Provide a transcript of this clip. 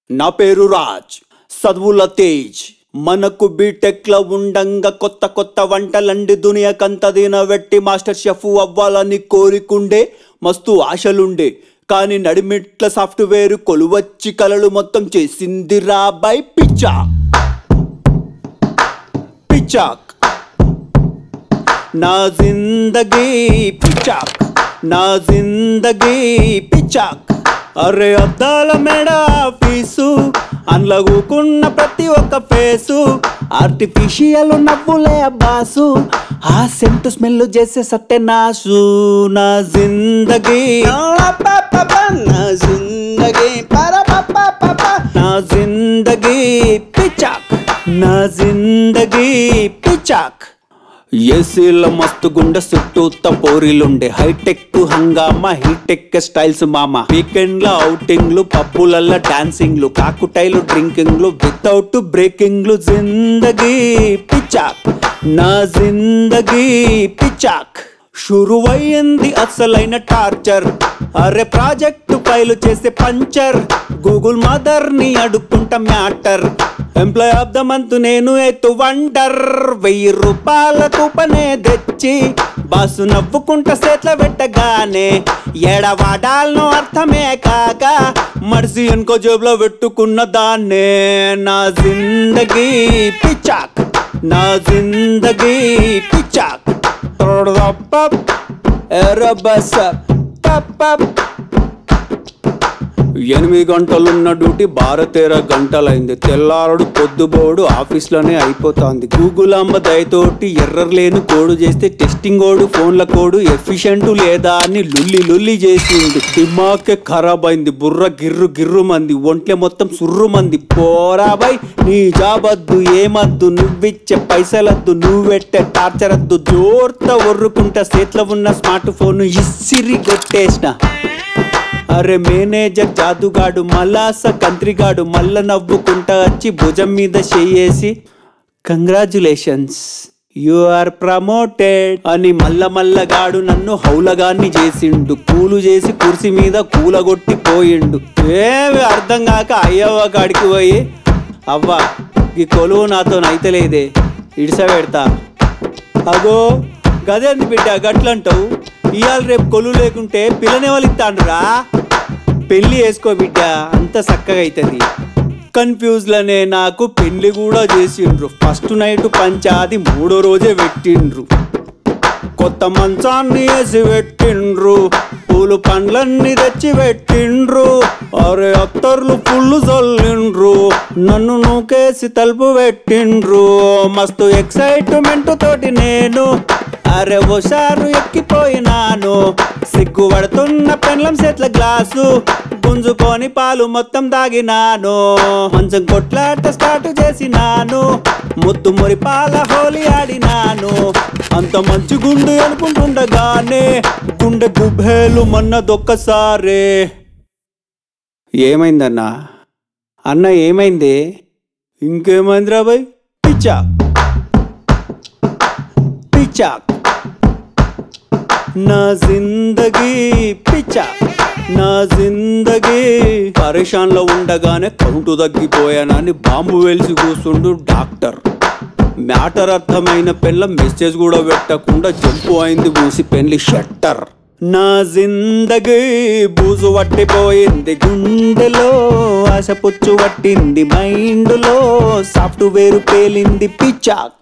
నా పేరు రాజ్ చదువుల తేజ్ మనకు బీటెక్ లో ఉండంగా కొత్త కొత్త వంటలండి దునియాకంత వెట్టి మాస్టర్ షెఫ్ అవ్వాలని కోరికుండే మస్తు ఆశలుండే కానీ నడిమిట్ల సాఫ్ట్వేర్ కొలువచ్చి కలలు మొత్తం చేసింది రాబై పిచ్చా పిచ్చాక్ నా జిందగీ పిచ్చాక్ నా జిందగీ పిచ్చాక్ అరే అద్దాల మేడ ఆఫీసు అన్లగుకున్న ప్రతి ఒక్క ఫేసు ఆర్టిఫిషియల్ నవ్వులే బాసు ఆ సెంటు స్మెల్ చేసే సత్యనాసు నా జిందగీ నా జిందగీ నా జిందగీ పిచ్చాక్ నా జిందగీ పిచ్చాక్ ఏసీల మస్తు గుండె చుట్టూత పోరీలుండే హైటెక్ హంగామా హీటెక్ స్టైల్స్ మామ వీకెండ్ల ఔటింగ్లు పప్పులల్ల డాన్సింగ్లు కాకుటైలు డ్రింకింగ్లు వితౌట్ బ్రేకింగ్లు జిందగీ పిచ్చాక్ నా జిందగీ పిచ్చాక్ షురువయ్యింది అసలైన టార్చర్ అరే ప్రాజెక్టు ఫైలు చేసే పంచర్ గూగుల్ మదర్ ని అడుక్కుంటా matter employee of the month నేను ఎత్తు వండర్ వెయ్యి రూపాయల కూపనే తెచ్చి బాసు నవ్వుకుంటా సేట్ల పెట్టగానే ఎడవాడాలను అర్థమే కాక మడిసి ఇంకో జేబులో పెట్టుకున్న దాన్నే నా జిందగీ పిచ్చాక్ నా జిందగీ పిచ్చాక్ Tordopap, ఎర్రబసప్ పప్ ఎనిమిది గంటలున్న డ్యూటీ భారతేర గంటలైంది తెల్లారడు పొద్దుబోడు ఆఫీస్లోనే అయిపోతుంది గూగుల్ అమ్మ దయతోటి ఎర్రర్ లేని కోడు చేస్తే టెస్టింగ్ కోడు ఫోన్ల కోడు ఎఫిషియెంట్ లేదా అని లుల్లి లుల్లి చేసింది దిమాకే ఖరాబ్ అయింది బుర్ర గిర్రు గిర్రు మంది ఒంట్లే మొత్తం సుర్రు మంది పోరాబై నీ జాబద్దు ఏమద్దు నువ్విచ్చే పైసలద్దు నువ్వెట్టే టార్చర్ అద్దు జోర్త ఒర్రుకుంటా చేతిలో ఉన్న స్మార్ట్ ఫోన్ ఇసిరి కొట్టేసిన అరే మేనేజర్ జాదుగాడు మలాస కంత్రిగాడు మల్ల నవ్వుకుంటా వచ్చి భుజం మీద చెయ్యేసి కంగ్రాచులేషన్స్ యు ఆర్ ప్రమోటెడ్ అని మల్ల మల్లగాడు నన్ను హౌలగాన్ని చేసిండు కూలు చేసి కుర్చీ మీద కూలగొట్టి పోయిండు ఏమి అర్థం కాక అయ్యవ్వ కాడికి పోయి అవ్వ ఈ కొలువు నాతో నైతలేదే ఇడిస పెడతా అగో గదేంది బిడ్డ గట్లంటావు ఇవాళ రేపు కొలు లేకుంటే పిల్లనేవాళ్ళు ఇస్తాండ్రా పెళ్లి వేసుకో బిడ్డ అంత చక్కగా అవుతుంది కన్ఫ్యూజ్లనే నాకు పెళ్లి కూడా చేసిండ్రు ఫస్ట్ నైట్ పంచాది మూడో రోజే పెట్టిండ్రు కొత్త మంచాన్ని వేసి పెట్టిండ్రు పూలు పండ్లన్నీ తెచ్చి పెట్టిండ్రు అరే అత్తర్లు పుల్లు చల్లిండ్రు నన్ను నూకేసి తలుపు పెట్టిండ్రు మస్తు ఎక్సైట్మెంట్ తోటి నేను అరే ఓసారు ఎక్కిపోయినాను సిగ్గుపడుతున్న పెండ్లం సెట్ల గ్లాసు గుంజుకొని పాలు మొత్తం దాగినాను మంచం కొట్లాట స్టార్ట్ చేసినాను ముద్దు మురి పాల హోలీ ఆడినాను అంత మంచి గుండు అనుకుంటుండగానే గుండె గుబేలు మన్నదొక్కసారే ఏమైందన్నా అన్న ఏమైంది ఇంకేమైంది రాబాయ్ పిచ్చా పిచ్చా నా జిందగీ పిచ్చా నా జిందగీ పరేషాన్లో ఉండగానే కౌంటు తగ్గిపోయానని బాంబు వెలిసి కూర్చుండు డాక్టర్ మ్యాటర్ అర్థమైన పెళ్ళ మెసేజ్ కూడా పెట్టకుండా జంపు అయింది మూసి పెళ్లి షట్టర్ నా జిందగీ బూజు పట్టిపోయింది గుండెలో ఆశ పుచ్చు పట్టింది మైండ్లో సాఫ్ట్వేర్ పేలింది పిచ్చాక్